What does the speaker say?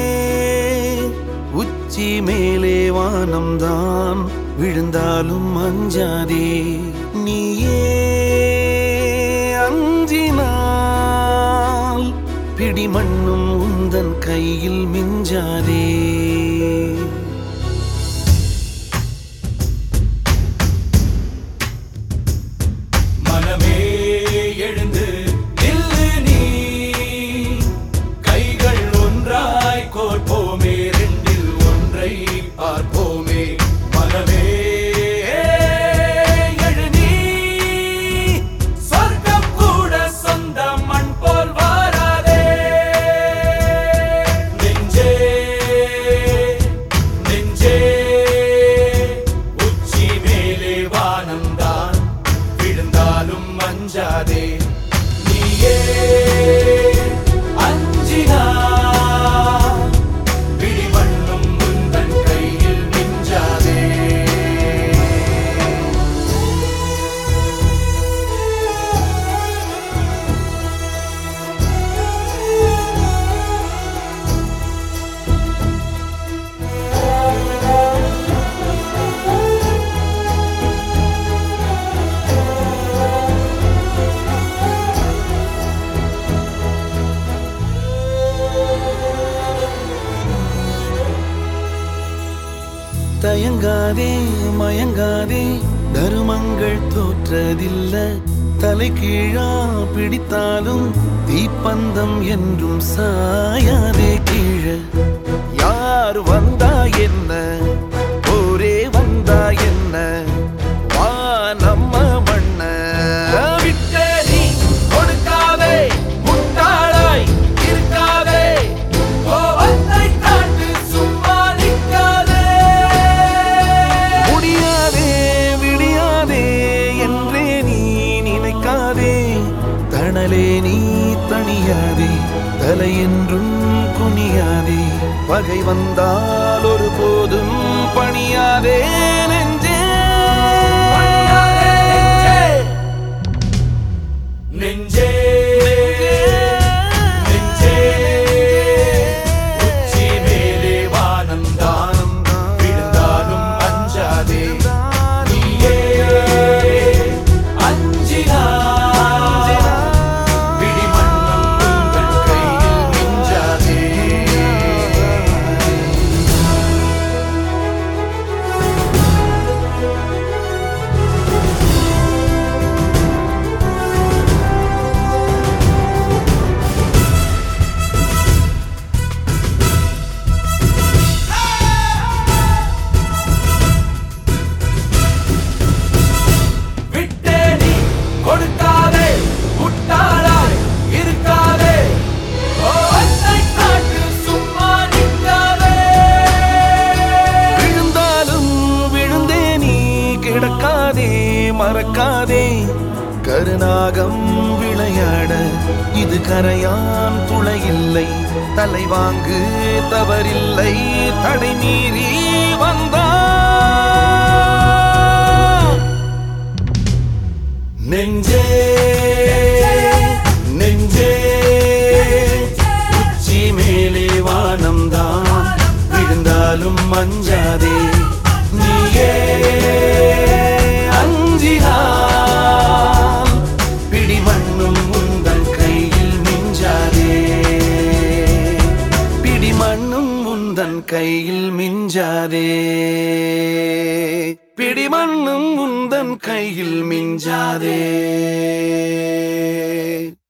உச்சி மேலே வானம்தான் விழுந்தாலும் அஞ்சாதே நீயே அஞ்சினால் பிடி மண்ணும் உந்தன் கையில் மிஞ்சாதே மனமே எழுந்து நில்லு நீ கைகள் ஒன்றாய் கோர்ப்போமே ரெண்டில் ஒன்றை பார்ப்போமே மனமே எழு நீ சொர்க்கம் கூட சொந்த மண் போல் வாராதே நெஞ்சே நெஞ்சே உச்சி மேலே வானம்தான் விழுந்தாலும் அஞ்சாதே நீயே அஞ்சினா பிடிமண்ணும் முந்தன் கையில் மிஞ்சாதே தயங்காதே மயங்காதே தருமங்கள் தோற்றதில்ல தலை கீழா பிடித்தாலும் தீப்பந்தம் என்றும் சாயாதே கீழ யார் வந்தா என்ன ஒரே வந்தா என்ன வா நம்ம மண்ண விட்டே நீ கொடுக்காதே முட்டாளாய் இருக்காதே கோவத்தை காட்டு சும்மா நிற்காதே முடியாதே விடியாதே என்றே நீ நினைக்காதே தணலே நீ தணியாதே தலையென்றும் குனியாதே பகை வந்தால் ஒரு போதும் பணியாதே நெஞ்சே நெஞ்சே நெஞ்சே உச்சி மேலே வானம்தான் விழுந்தாலும் அஞ்சாதே நீயே அஞ்சினா பிடிமண்ணும் உங்கள் கையில் மிஞ்சாதே விட்டே நீ கொடுக்காதே முட்டாளாய் இருக்காதே கோவத்தை காட்டு சும்மா நிற்காதே விழுந்தாலும் விழுந்தே நீ கிடக்காதே மறக்காதே கருநாகம் விளையாட இது கரையான் துளையில்லை தலைவாங்கு தவறில்லை தடை மீறி வந்தா நெஞ்சே நெஞ்சே உச்சி மேலே வானம்தான் விழுந்தாலும் மஞ்சாதே நீயே அஞ்சினால் பிடிமண்ணும் உந்தன் கையில் மிஞ்சாதே பிடிமண்ணும் உந்தன் கையில் மிஞ்சாதே பிடிமண்ணும் உந்தன் கையில் மிஞ்சாதே